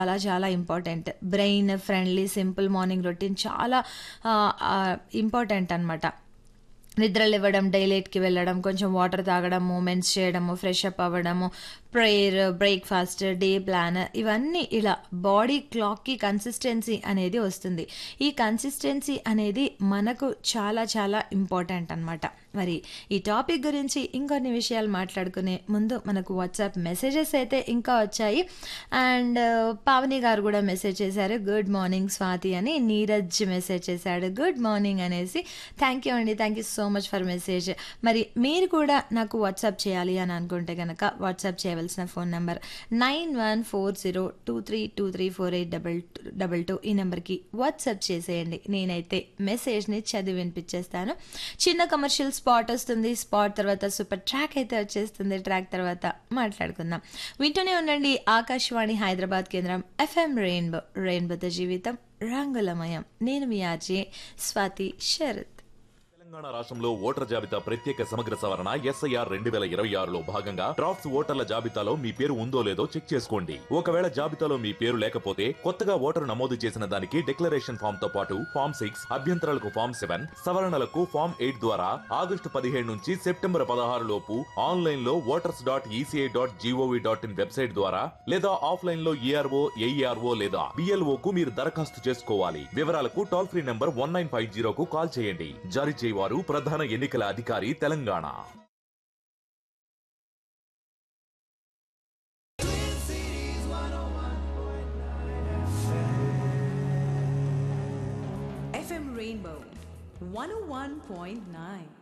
చాలా చాలా important brain friendly simple morning routine చాలా ఇంపార్టెంట్ అనమాట నిద్రలు ఇవ్వడం డైలైట్కి వెళ్ళడం కొంచెం వాటర్ తాగడం మూమెంట్స్ చేయడము ఫ్రెష్ అప్ అవ్వడము ప్రేయర్ బ్రేక్ఫాస్ట్ డే ప్లాన్ ఇవన్నీ ఇలా బాడీ క్లాక్కి కన్సిస్టెన్సీ అనేది వస్తుంది ఈ కన్సిస్టెన్సీ అనేది మనకు చాలా చాలా ఇంపార్టెంట్ అనమాట మరి ఈ టాపిక్ గురించి ఇంకొన్ని విషయాలు మాట్లాడుకునే ముందు మనకు వాట్సాప్ మెసేజెస్ అయితే ఇంకా వచ్చాయి అండ్ పావని గారు కూడా మెసేజ్ చేశారు గుడ్ మార్నింగ్ స్వాతి అని నీరజ్ మెసేజ్ చేశాడు గుడ్ మార్నింగ్ అనేసి థ్యాంక్ యూ అండి thank you so much for message మరి మీరు కూడా నాకు వాట్సాప్ చేయాలి అని అనుకుంటే కనుక వాట్సాప్ చేయవలసిన phone number nine one four zero two three two three four eight double double two ఈ నెంబర్కి వాట్సాప్ చేసేయండి నేనైతే మెసేజ్ని చదివి వినిపించేస్తాను చిన్న కమర్షియల్ స్పాట్ వస్తుంది స్పాట్ తర్వాత సూపర్ ట్రాక్ అయితే వచ్చేస్తుంది ట్రాక్ తర్వాత మాట్లాడుకుందాం వింటూనే ఉండండి ఆకాశవాణి హైదరాబాద్ కేంద్రం ఎఫ్ఎం రెయిన్బో రెయిన్బోతో జీవితం రంగులమయం నేను మీ ఆర్జే స్వాతి శరత్ తెలంగాణ రాష్ట్రంలో ఓటర్ జాబితా ప్రత్యేక సమగ్ర సవరణ ఎస్ఐఆర్ రెండు వేల ఇరవై ఆరులో భాగంగా డ్రాఫ్ట్స్ ఓటర్ల జాబితాలో మీ పేరు ఉందో లేదో చెక్ చేసుకోండి ఒకవేళ జాబితాలో మీ పేరు లేకపోతే కొత్తగా ఓటరు నమోదు చేసిన దానికి డిక్లరేషన్ ఫామ్ తో పాటు ఫామ్ సిక్స్ అభ్యంతరాలకు ఫామ్ సెవెన్ సవరణలకు ఫామ్ ఎయిట్ ద్వారా ఆగస్టు పదిహేడు నుంచి సెప్టెంబర్ పదహారు లోపు ఆన్లైన్ లో voters dot ECI dot GOV dot in website ద్వారా లేదా ఆఫ్లైన్ లో ఈఆర్ఓ ఏఈఆర్ఓ లేదా బిఎల్ఓ కు మీరు దరఖాస్తు చేసుకోవాలి వివరాలకు toll free number one nine five జీరోకు కాల్ చేయండి జారీ చేయవారు ప్రధాన ఎన్నికల అధికారి తెలంగాణ FM Rainbow 101.9.